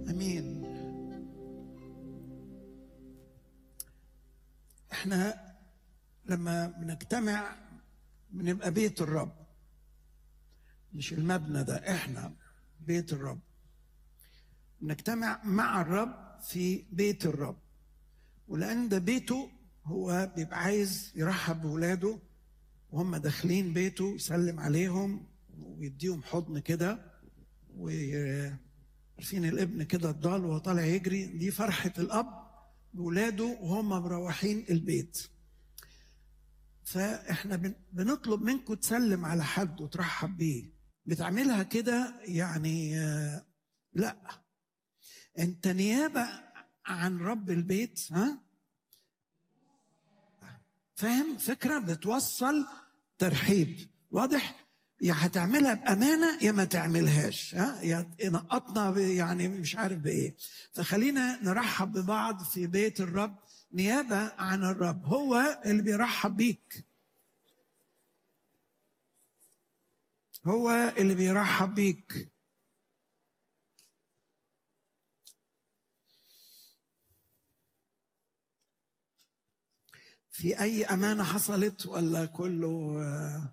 امين احنا لما بنجتمع بنبقى بيت الرب مش المبنى ده احنا بيت الرب نجتمع مع الرب في بيت الرب ولان ده بيته هو بيبقى عايز يرحب بولاده وهم داخلين بيته يسلم عليهم ويديهم حضن كده وعارفين الابن كده الضال وهو طالع يجري دي فرحة الأب بولاده وهم مروحين البيت فاحنا بن- بنطلب منكم تسلم على حد وترحب بيه بتعملها كده يعني آه، لا انت نيابه عن رب البيت ها فاهم فكره بتوصل ترحيب واضح يا هتعملها بامانه يا ما تعملهاش ها يا نقطنا ب- يعني مش عارف بايه فخلينا نرحب ببعض في بيت الرب نيابه عن الرب هو اللي بيرحب بيك هو اللي بيرحب بيك في اي امانه حصلت ولا كله آه،